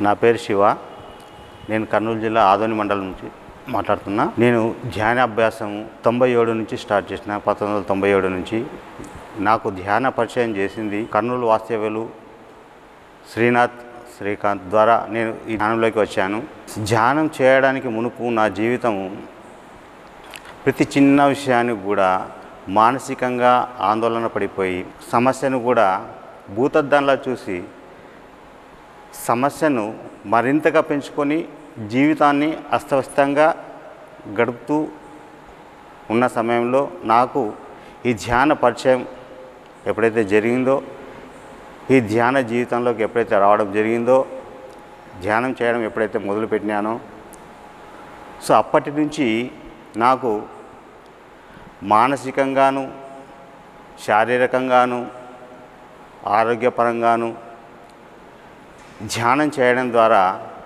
నా పేరు శివ నేను కర్నూలు జిల్లా ఆదోని మండలం నుంచి మాట్లాడుతున్నా నేను ధ్యాన అభ్యాసం తొంభై ఏడు నుంచి స్టార్ట్ చేసిన పంతొమ్మిది వందల తొంభై ఏడు నుంచి నాకు ధ్యాన పరిచయం చేసింది కర్నూలు వాస్తవ్యులు శ్రీనాథ్ శ్రీకాంత్ ద్వారా నేను ఈ ధ్యానంలోకి వచ్చాను ధ్యానం చేయడానికి మునుపు నా జీవితం ప్రతి చిన్న విషయానికి కూడా మానసికంగా ఆందోళన పడిపోయి సమస్యను కూడా భూతద్దంలా చూసి సమస్యను మరింతగా పెంచుకొని జీవితాన్ని అస్తవ్యస్తంగా గడుపుతూ ఉన్న సమయంలో నాకు ఈ ధ్యాన పరిచయం ఎప్పుడైతే జరిగిందో ఈ ధ్యాన జీవితంలోకి ఎప్పుడైతే రావడం జరిగిందో ధ్యానం చేయడం ఎప్పుడైతే మొదలుపెట్టినానో సో అప్పటి నుంచి నాకు మానసికంగాను శారీరకంగాను ఆరోగ్యపరంగాను ధ్యానం చేయడం ద్వారా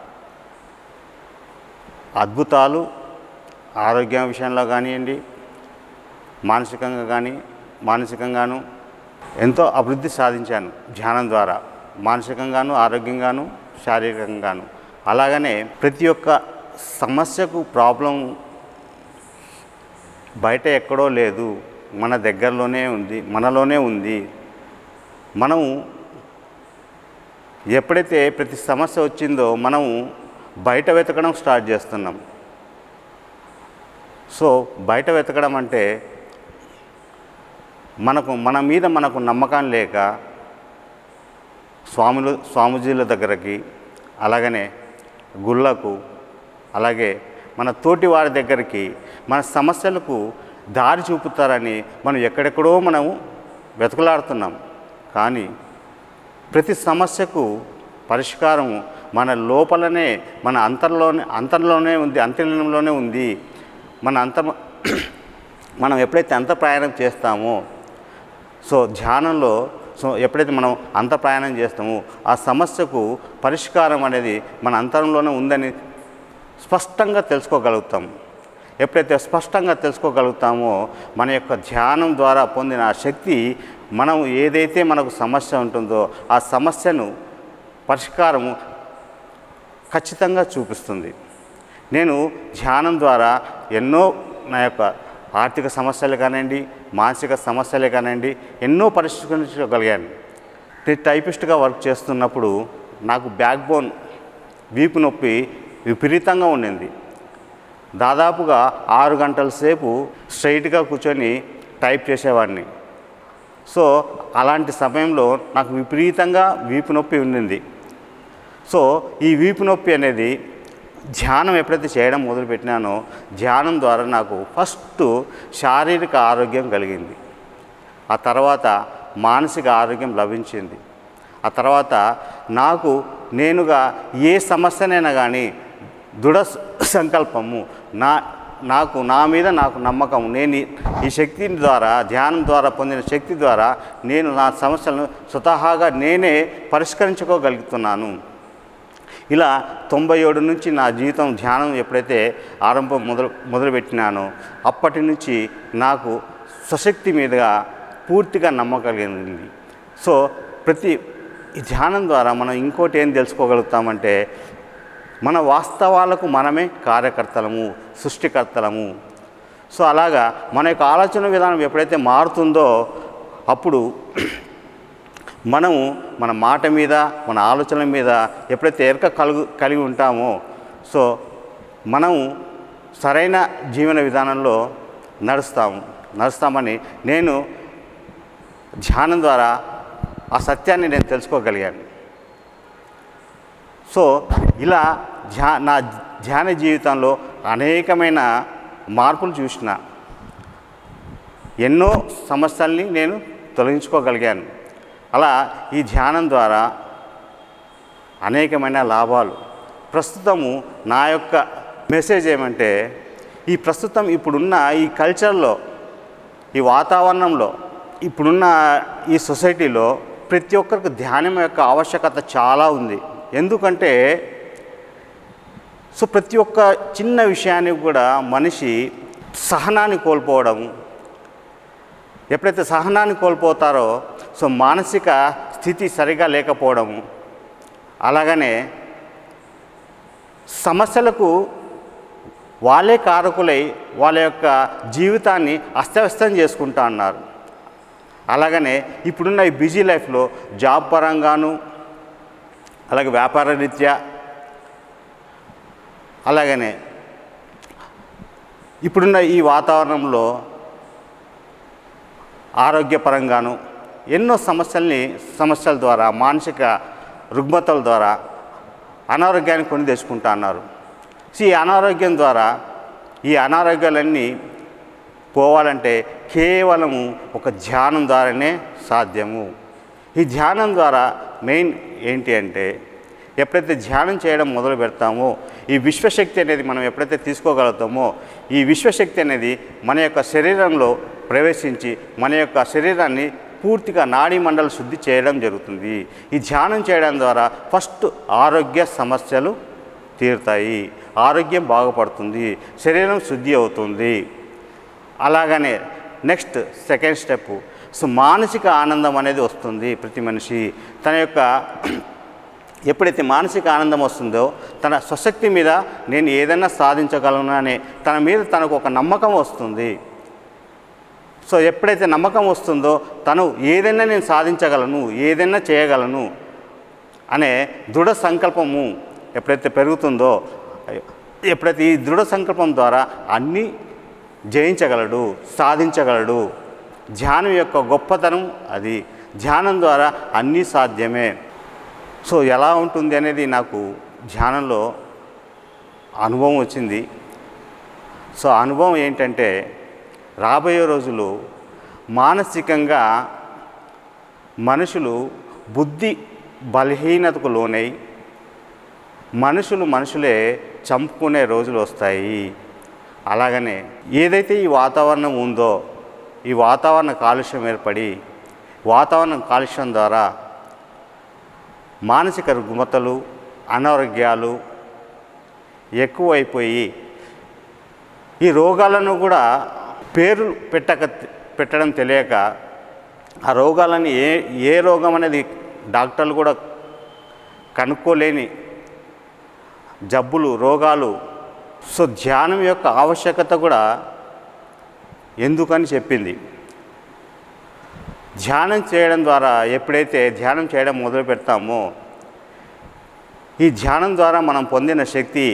అద్భుతాలు ఆరోగ్యం విషయంలో కానివ్వండి మానసికంగా కానీ మానసికంగాను ఎంతో అభివృద్ధి సాధించాను ధ్యానం ద్వారా మానసికంగాను ఆరోగ్యంగాను శారీరకంగాను అలాగనే ప్రతి ఒక్క సమస్యకు ప్రాబ్లం బయట ఎక్కడో లేదు మన దగ్గరలోనే ఉంది మనలోనే ఉంది మనము ఎప్పుడైతే ప్రతి సమస్య వచ్చిందో మనము బయట వెతకడం స్టార్ట్ చేస్తున్నాం సో బయట వెతకడం అంటే మనకు మన మీద మనకు నమ్మకం లేక స్వాములు స్వామీజీల దగ్గరకి అలాగనే గుళ్ళకు అలాగే మన తోటి వారి దగ్గరికి మన సమస్యలకు దారి చూపుతారని మనం ఎక్కడెక్కడో మనము వెతుకులాడుతున్నాం కానీ ప్రతి సమస్యకు పరిష్కారం మన లోపలనే మన అంతర్లోనే అంతర్లోనే ఉంది అంతర్లీనంలోనే ఉంది మన అంత మనం ఎప్పుడైతే అంత ప్రయాణం చేస్తామో సో ధ్యానంలో సో ఎప్పుడైతే మనం అంత ప్రయాణం చేస్తామో ఆ సమస్యకు పరిష్కారం అనేది మన అంతరంలోనే ఉందని స్పష్టంగా తెలుసుకోగలుగుతాం ఎప్పుడైతే స్పష్టంగా తెలుసుకోగలుగుతామో మన యొక్క ధ్యానం ద్వారా పొందిన ఆ శక్తి మనం ఏదైతే మనకు సమస్య ఉంటుందో ఆ సమస్యను పరిష్కారము ఖచ్చితంగా చూపిస్తుంది నేను ధ్యానం ద్వారా ఎన్నో నా యొక్క ఆర్థిక సమస్యలు కానివ్వండి మానసిక సమస్యలే కానివ్వండి ఎన్నో పరిష్కరించగలిగాను నేను టైపిస్ట్గా వర్క్ చేస్తున్నప్పుడు నాకు బ్యాక్ బోన్ వీపు నొప్పి విపరీతంగా ఉండింది దాదాపుగా ఆరు గంటల సేపు స్ట్రైట్గా కూర్చొని టైప్ చేసేవాడిని సో అలాంటి సమయంలో నాకు విపరీతంగా వీపు నొప్పి ఉండింది సో ఈ వీపు నొప్పి అనేది ధ్యానం ఎప్పుడైతే చేయడం మొదలుపెట్టినానో ధ్యానం ద్వారా నాకు ఫస్ట్ శారీరక ఆరోగ్యం కలిగింది ఆ తర్వాత మానసిక ఆరోగ్యం లభించింది ఆ తర్వాత నాకు నేనుగా ఏ సమస్యనైనా కానీ దృఢ సంకల్పము నా నాకు నా మీద నాకు నమ్మకం నేను ఈ- ఈ శక్తి ద్వారా ధ్యానం ద్వారా పొందిన శక్తి ద్వారా నేను నా సమస్యలను స్వతహాగా నేనే పరిష్కరించుకోగలుగుతున్నాను ఇలా తొంభై ఏడు నుంచి నా జీవితం ధ్యానం ఎప్పుడైతే ఆరంభం మొదలు మొదలుపెట్టినానో అప్పటి నుంచి నాకు స్వశక్తి మీదుగా పూర్తిగా నమ్మకం కలిగింది సో ప్రతి ఈ ధ్యానం ద్వారా మనం ఇంకోటి ఏం తెలుసుకోగలుగుతామంటే మన వాస్తవాలకు మనమే కార్యకర్తలము సృష్టికర్తలము సో అలాగా మన యొక్క ఆలోచన విధానం ఎప్పుడైతే మారుతుందో అప్పుడు మనము మన మాట మీద మన ఆలోచనల మీద ఎప్పుడైతే ఎరక కలుగు కలిగి ఉంటామో సో మనము సరైన జీవన విధానంలో నడుస్తాము నడుస్తామని నేను ధ్యానం ద్వారా ఆ సత్యాన్ని నేను తెలుసుకోగలిగాను సో ఇలా ధ్యా నా ధ్యాన జీవితంలో అనేకమైన మార్పులు చూసిన ఎన్నో సమస్యల్ని నేను తొలగించుకోగలిగాను అలా ఈ ధ్యానం ద్వారా అనేకమైన లాభాలు ప్రస్తుతము నా యొక్క మెసేజ్ ఏమంటే ఈ ప్రస్తుతం ఇప్పుడున్న ఈ కల్చర్లో ఈ వాతావరణంలో ఇప్పుడున్న ఈ సొసైటీలో ప్రతి ఒక్కరికి ధ్యానం యొక్క ఆవశ్యకత చాలా ఉంది ఎందుకంటే సో ప్రతి ఒక్క చిన్న విషయానికి కూడా మనిషి సహనాన్ని కోల్పోవడం ఎప్పుడైతే సహనాన్ని కోల్పోతారో సో మానసిక స్థితి సరిగా లేకపోవడము అలాగనే సమస్యలకు వాళ్ళే కారకులై వాళ్ళ యొక్క జీవితాన్ని అస్తవ్యస్తం చేసుకుంటా అన్నారు అలాగనే ఇప్పుడున్న ఈ బిజీ లైఫ్లో జాబ్ పరంగాను అలాగే వ్యాపార రీత్యా అలాగనే ఇప్పుడున్న ఈ వాతావరణంలో ఆరోగ్యపరంగాను ఎన్నో సమస్యల్ని సమస్యల ద్వారా మానసిక రుగ్మతల ద్వారా అనారోగ్యాన్ని కొని తెచ్చుకుంటా అన్నారు సో ఈ అనారోగ్యం ద్వారా ఈ అనారోగ్యాలన్నీ పోవాలంటే కేవలము ఒక ధ్యానం ద్వారానే సాధ్యము ఈ ధ్యానం ద్వారా మెయిన్ ఏంటి అంటే ఎప్పుడైతే ధ్యానం చేయడం మొదలు పెడతామో ఈ విశ్వశక్తి అనేది మనం ఎప్పుడైతే తీసుకోగలుగుతామో ఈ విశ్వశక్తి అనేది మన యొక్క శరీరంలో ప్రవేశించి మన యొక్క శరీరాన్ని పూర్తిగా నాడీ మండలి శుద్ధి చేయడం జరుగుతుంది ఈ ధ్యానం చేయడం ద్వారా ఫస్ట్ ఆరోగ్య సమస్యలు తీరుతాయి ఆరోగ్యం బాగుపడుతుంది శరీరం శుద్ధి అవుతుంది అలాగనే నెక్స్ట్ సెకండ్ స్టెప్ సో మానసిక ఆనందం అనేది వస్తుంది ప్రతి మనిషి తన యొక్క ఎప్పుడైతే మానసిక ఆనందం వస్తుందో తన స్వశక్తి మీద నేను ఏదైనా సాధించగలను అనే తన మీద తనకు ఒక నమ్మకం వస్తుంది సో ఎప్పుడైతే నమ్మకం వస్తుందో తను ఏదైనా నేను సాధించగలను ఏదైనా చేయగలను అనే దృఢ సంకల్పము ఎప్పుడైతే పెరుగుతుందో ఎప్పుడైతే ఈ దృఢ సంకల్పం ద్వారా అన్నీ జయించగలడు సాధించగలడు ధ్యానం యొక్క గొప్పతనం అది ధ్యానం ద్వారా అన్నీ సాధ్యమే సో ఎలా ఉంటుంది అనేది నాకు ధ్యానంలో అనుభవం వచ్చింది సో అనుభవం ఏంటంటే రాబోయే రోజులు మానసికంగా మనుషులు బుద్ధి బలహీనతకు లోనై మనుషులు మనుషులే చంపుకునే రోజులు వస్తాయి అలాగనే ఏదైతే ఈ వాతావరణం ఉందో ఈ వాతావరణ కాలుష్యం ఏర్పడి వాతావరణ కాలుష్యం ద్వారా మానసిక రుగ్మతలు అనారోగ్యాలు ఎక్కువైపోయి ఈ రోగాలను కూడా పేర్లు పెట్టక పెట్టడం తెలియక ఆ రోగాలని ఏ ఏ రోగం అనేది డాక్టర్లు కూడా కనుక్కోలేని జబ్బులు రోగాలు సో ధ్యానం యొక్క ఆవశ్యకత కూడా ఎందుకని చెప్పింది ధ్యానం చేయడం ద్వారా ఎప్పుడైతే ధ్యానం చేయడం మొదలు పెడతామో ఈ ధ్యానం ద్వారా మనం పొందిన శక్తి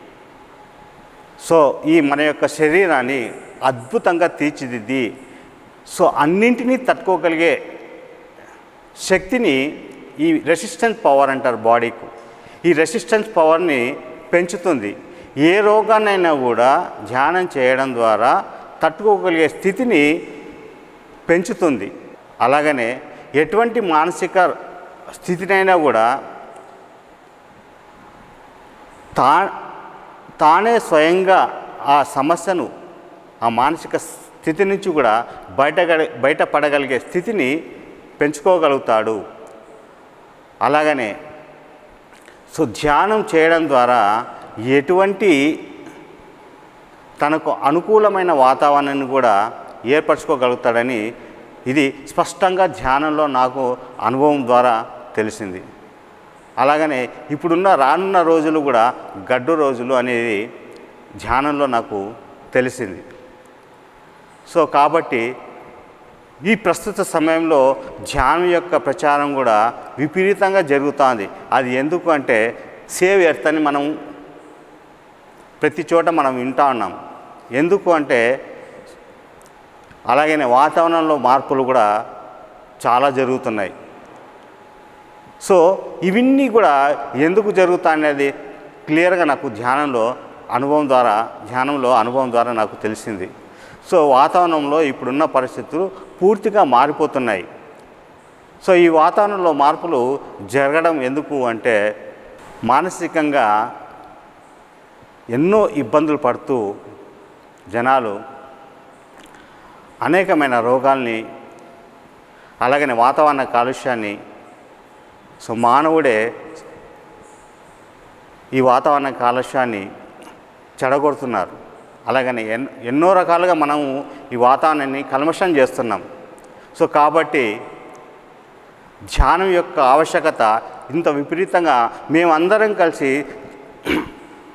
సో ఈ మన యొక్క శరీరాన్ని అద్భుతంగా తీర్చిదిద్ది సో అన్నింటినీ తట్టుకోగలిగే శక్తిని ఈ రెసిస్టెన్స్ పవర్ అంటారు బాడీకు ఈ రెసిస్టెన్స్ పవర్ని పెంచుతుంది ఏ రోగాన్నైనా కూడా ధ్యానం చేయడం ద్వారా తట్టుకోగలిగే స్థితిని పెంచుతుంది అలాగనే ఎటువంటి మానసిక స్థితినైనా కూడా తా తానే స్వయంగా ఆ సమస్యను ఆ మానసిక స్థితి నుంచి కూడా బయట బయటపడగలిగే స్థితిని పెంచుకోగలుగుతాడు అలాగనే సో ధ్యానం చేయడం ద్వారా ఎటువంటి తనకు అనుకూలమైన వాతావరణాన్ని కూడా ఏర్పరచుకోగలుగుతాడని ఇది స్పష్టంగా ధ్యానంలో నాకు అనుభవం ద్వారా తెలిసింది అలాగనే ఇప్పుడున్న రానున్న రోజులు కూడా గడ్డు రోజులు అనేది ధ్యానంలో నాకు తెలిసింది సో కాబట్టి ఈ ప్రస్తుత సమయంలో ధ్యానం యొక్క ప్రచారం కూడా విపరీతంగా జరుగుతోంది అది ఎందుకు అంటే సేవ్ ఎర్త్ అని మనం ప్రతి చోట మనం వింటా ఉన్నాం ఎందుకు అంటే అలాగనే వాతావరణంలో మార్పులు కూడా చాలా జరుగుతున్నాయి సో ఇవన్నీ కూడా ఎందుకు జరుగుతాయనేది క్లియర్గా నాకు ధ్యానంలో అనుభవం ద్వారా ధ్యానంలో అనుభవం ద్వారా నాకు తెలిసింది సో వాతావరణంలో ఇప్పుడున్న పరిస్థితులు పూర్తిగా మారిపోతున్నాయి సో ఈ వాతావరణంలో మార్పులు జరగడం ఎందుకు అంటే మానసికంగా ఎన్నో ఇబ్బందులు పడుతూ జనాలు అనేకమైన రోగాల్ని అలాగనే వాతావరణ కాలుష్యాన్ని సో మానవుడే ఈ వాతావరణ కాలుష్యాన్ని చెడగొడుతున్నారు అలాగని ఎన్ ఎన్నో రకాలుగా మనము ఈ వాతావరణాన్ని కల్మషం చేస్తున్నాం సో కాబట్టి ధ్యానం యొక్క ఆవశ్యకత ఇంత విపరీతంగా మేమందరం కలిసి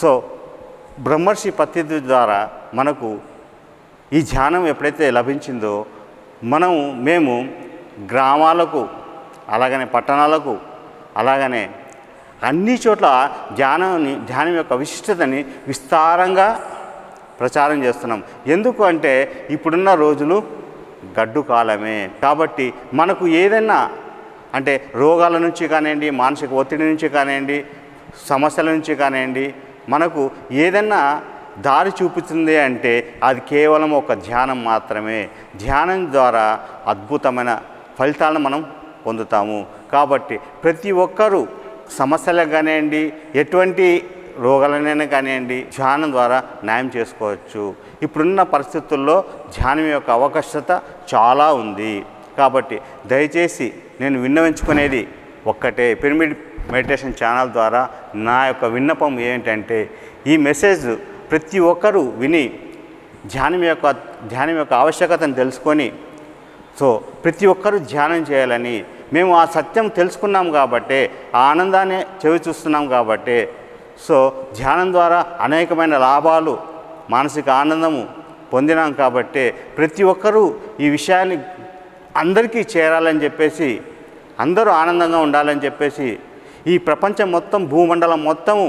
సో బ్రహ్మర్షి పద్ధతి ద్వారా మనకు ఈ ధ్యానం ఎప్పుడైతే లభించిందో మనం మేము గ్రామాలకు అలాగనే పట్టణాలకు అలాగనే అన్ని చోట్ల ధ్యానాన్ని ధ్యానం యొక్క విశిష్టతని విస్తారంగా ప్రచారం చేస్తున్నాం ఎందుకు అంటే ఇప్పుడున్న రోజులు గడ్డు కాలమే కాబట్టి మనకు ఏదైనా అంటే రోగాల నుంచి కానివ్వండి మానసిక ఒత్తిడి నుంచి కానివ్వండి సమస్యల నుంచి కానివ్వండి మనకు ఏదైనా దారి చూపుతుంది అంటే అది కేవలం ఒక ధ్యానం మాత్రమే ధ్యానం ద్వారా అద్భుతమైన ఫలితాలను మనం పొందుతాము కాబట్టి ప్రతి ఒక్కరూ సమస్యలకు కానివ్వండి ఎటువంటి రోగాలనైనా కానివ్వండి ధ్యానం ద్వారా న్యాయం చేసుకోవచ్చు ఇప్పుడున్న పరిస్థితుల్లో ధ్యానం యొక్క అవకాశత చాలా ఉంది కాబట్టి దయచేసి నేను విన్నవించుకునేది ఒక్కటే పిరమిడ్ మెడిటేషన్ ఛానల్ ద్వారా నా యొక్క విన్నపం ఏంటంటే ఈ మెసేజ్ ప్రతి ఒక్కరూ విని ధ్యానం యొక్క ధ్యానం యొక్క ఆవశ్యకతను తెలుసుకొని సో ప్రతి ఒక్కరూ ధ్యానం చేయాలని మేము ఆ సత్యం తెలుసుకున్నాం కాబట్టే ఆ ఆనందాన్ని చెవి చూస్తున్నాం కాబట్టే సో ధ్యానం ద్వారా అనేకమైన లాభాలు మానసిక ఆనందము పొందినాం కాబట్టే ప్రతి ఒక్కరూ ఈ విషయాన్ని అందరికీ చేరాలని చెప్పేసి అందరూ ఆనందంగా ఉండాలని చెప్పేసి ఈ ప్రపంచం మొత్తం భూమండలం మొత్తము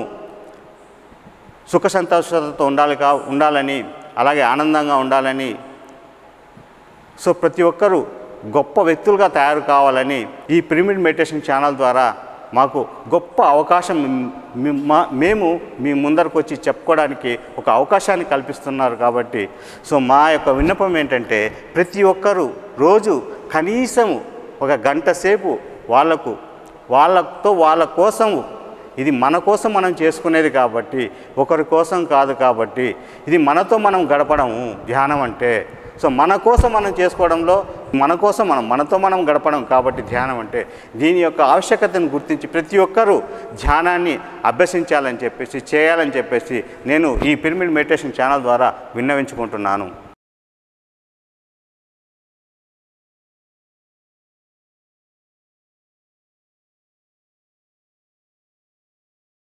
సుఖ సంతోషాలతో ఉండాలి కా ఉండాలని అలాగే ఆనందంగా ఉండాలని సో ప్రతి ఒక్కరూ గొప్ప వ్యక్తులుగా తయారు కావాలని ఈ పిరమిడ్ మెడిటేషన్ ఛానల్ ద్వారా మాకు గొప్ప అవకాశం మీ- మా- మేము మీ ముందరకు వచ్చి చెప్పుకోవడానికి ఒక అవకాశాన్ని కల్పిస్తున్నారు కాబట్టి సో మా యొక్క విన్నపం ఏంటంటే ప్రతి ఒక్కరూ రోజు కనీసం ఒక గంట సేపు వాళ్లకు వాళ్ళతో వాళ్ళ కోసం ఇది మన కోసం మనం చేసుకునేది కాబట్టి ఒకరి కోసం కాదు కాబట్టి ఇది మనతో మనం గడపడము ధ్యానం అంటే సో మన కోసం మనం చేసుకోవడంలో మన కోసం మనం మనతో మనం గడపడం కాబట్టి ధ్యానం అంటే దీని యొక్క ఆవశ్యకతను గుర్తించి ప్రతి ఒక్కరూ ధ్యానాన్ని అభ్యసించాలని చెప్పేసి చేయాలని చెప్పేసి నేను ఈ పిరమిడ్ మెడిటేషన్ ఛానల్ ద్వారా విన్నవించుకుంటున్నాను